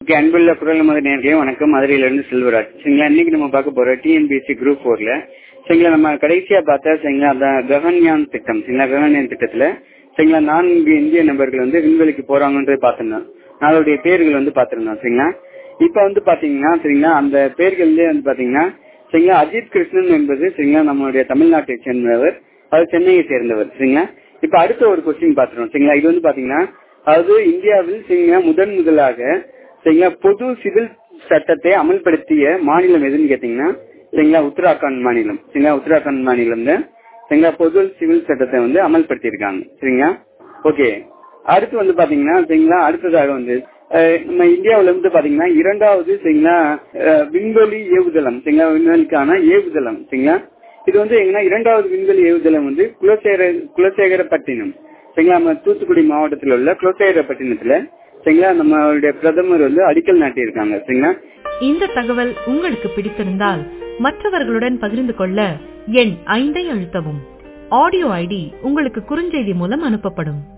okay அன்புள்ள குரல் மத நேர்களே வணக்கம் மதுரையிலிருந்து செல்வராஜ் சரிங்களா இன்னைக்கு நம்ம பார்க்க போறோம் டிஎன்பிஎஸ்சி குரூப் போர்ல சரிங்களா நம்ம கடைசியா பார்த்தா சரிங்களா அந்த ககன்யான் திட்டம் சரிங்களா ககன்யான் திட்டத்துல சரிங்களா நான்கு இந்திய நபர்கள் வந்து விண்வெளிக்கு போறாங்கன்றது பார்த்திருந்தோம் அதோடைய பேர்கள் வந்து பார்த்திருந்தோம் சரிங்களா இப்ப வந்து பாத்தீங்கன்னா சரிங்களா அந்த பேர்கள்லயே வந்து பாத்தீங்கன்னா சரிங்களா அஜித் கிருஷ்ணன் என்பது சரிங்களா நம்மளுடைய தமிழ்நாட்டை சேர்ந்தவர் அவர் சென்னையை சேர்ந்தவர் சரிங்களா இப்ப அடுத்த ஒரு கொஸ்டின் பாத்துறோம் சரிங்களா இது வந்து பாத்தீங்கன்னா அதாவது இந்தியாவில் சரிங்களா முதன் முதலாக சரிங்களா பொது சிவில் சட்டத்தை அமல்படுத்திய மாநிலம் எதுன்னு கேட்டீங்கன்னா சரிங்களா உத்தராகண்ட் மாநிலம் சரிங்களா உத்தராகண்ட் மாநிலம் சரிங்களா பொது சிவில் சட்டத்தை வந்து அமல்படுத்தியிருக்காங்க சரிங்களா ஓகே அடுத்து வந்து பாத்தீங்கன்னா சரிங்களா அடுத்ததாக வந்து நம்ம இந்தியாவில இருந்து பாத்தீங்கன்னா இரண்டாவது சரிங்களா விண்வெளி ஏவுதளம் சரிங்களா விண்வெளிக்கான ஏவுதளம் சரிங்களா இது வந்து எங்கன்னா இரண்டாவது விண்வெளி ஏவுதளம் வந்து குலசேகர குலசேகரப்பட்டினம் சரிங்களா நம்ம தூத்துக்குடி மாவட்டத்தில் உள்ள குலசேகரப்பட்டினத்துல சரிங்களா நம்மளுடைய பிரதமர் வந்து அடிக்கல் நாட்டியிருக்காங்க சரிங்களா இந்த தகவல் உங்களுக்கு பிடித்திருந்தால் மற்றவர்களுடன் பகிர்ந்து கொள்ள எண் ஐந்தை அழுத்தவும் ஆடியோ ஐடி உங்களுக்கு குறுஞ்செய்தி மூலம் அனுப்பப்படும்